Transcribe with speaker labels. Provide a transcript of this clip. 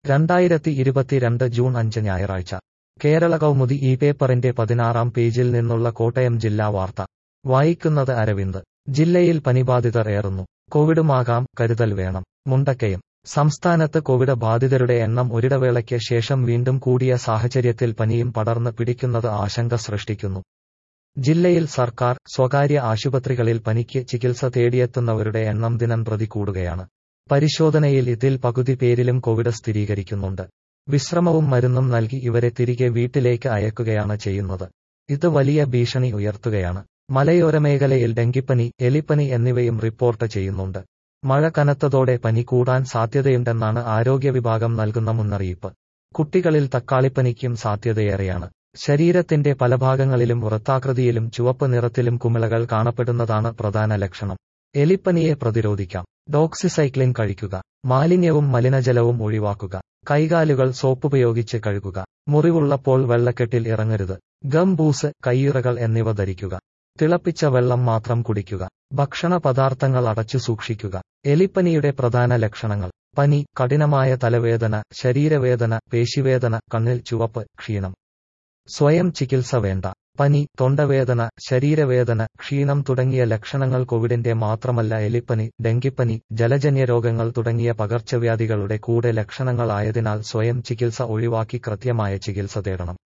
Speaker 1: രണ്ടായിരത്തി ഇരുപത്തിരണ്ട് ജൂൺ അഞ്ച് ഞായറാഴ്ച കേരള കൗമുദി ഈ പേപ്പറിന്റെ പതിനാറാം പേജിൽ നിന്നുള്ള കോട്ടയം ജില്ലാ വാർത്ത വായിക്കുന്നത് അരവിന്ദ് ജില്ലയിൽ പനിബാധിതർ ഏറുന്നു കോവിഡുമാകാം കരുതൽ വേണം മുണ്ടക്കയം സംസ്ഥാനത്ത് കോവിഡ് ബാധിതരുടെ എണ്ണം ഒരിടവേളയ്ക്ക് ശേഷം വീണ്ടും കൂടിയ സാഹചര്യത്തിൽ പനിയും പടർന്ന് പിടിക്കുന്നത് ആശങ്ക സൃഷ്ടിക്കുന്നു ജില്ലയിൽ സർക്കാർ സ്വകാര്യ ആശുപത്രികളിൽ പനിക്ക് ചികിത്സ തേടിയെത്തുന്നവരുടെ എണ്ണം ദിനം പ്രതി കൂടുകയാണ് പരിശോധനയിൽ ഇതിൽ പകുതി പേരിലും കോവിഡ് സ്ഥിരീകരിക്കുന്നുണ്ട് വിശ്രമവും മരുന്നും നൽകി ഇവരെ തിരികെ വീട്ടിലേക്ക് അയക്കുകയാണ് ചെയ്യുന്നത് ഇത് വലിയ ഭീഷണി ഉയർത്തുകയാണ് മലയോര മേഖലയിൽ ഡെങ്കിപ്പനി എലിപ്പനി എന്നിവയും റിപ്പോർട്ട് ചെയ്യുന്നുണ്ട് മഴ കനത്തതോടെ പനി കൂടാൻ സാധ്യതയുണ്ടെന്നാണ് ആരോഗ്യ വിഭാഗം നൽകുന്ന മുന്നറിയിപ്പ് കുട്ടികളിൽ തക്കാളിപ്പനിക്കും സാധ്യതയേറെയാണ് ശരീരത്തിന്റെ പല ഭാഗങ്ങളിലും വൃത്താകൃതിയിലും ചുവപ്പ് നിറത്തിലും കുമിളകൾ കാണപ്പെടുന്നതാണ് പ്രധാന ലക്ഷണം എലിപ്പനിയെ പ്രതിരോധിക്കാം ഡോക്സിസൈക്ലിൻ കഴിക്കുക മാലിന്യവും മലിനജലവും ഒഴിവാക്കുക കൈകാലുകൾ സോപ്പുപയോഗിച്ച് കഴുകുക മുറിവുള്ളപ്പോൾ വെള്ളക്കെട്ടിൽ ഇറങ്ങരുത് ഗംബൂസ് കയ്യുറകൾ എന്നിവ ധരിക്കുക തിളപ്പിച്ച വെള്ളം മാത്രം കുടിക്കുക ഭക്ഷണ പദാർത്ഥങ്ങൾ അടച്ചു സൂക്ഷിക്കുക എലിപ്പനിയുടെ പ്രധാന ലക്ഷണങ്ങൾ പനി കഠിനമായ തലവേദന ശരീരവേദന പേശിവേദന കണ്ണിൽ ചുവപ്പ് ക്ഷീണം സ്വയം ചികിത്സ വേണ്ട പനി തൊണ്ടവേദന ശരീരവേദന ക്ഷീണം തുടങ്ങിയ ലക്ഷണങ്ങൾ കോവിഡിന്റെ മാത്രമല്ല എലിപ്പനി ഡെങ്കിപ്പനി ജലജന്യ രോഗങ്ങൾ തുടങ്ങിയ പകർച്ചവ്യാധികളുടെ കൂടെ ലക്ഷണങ്ങളായതിനാൽ സ്വയം ചികിത്സ ഒഴിവാക്കി കൃത്യമായ ചികിത്സ തേടണം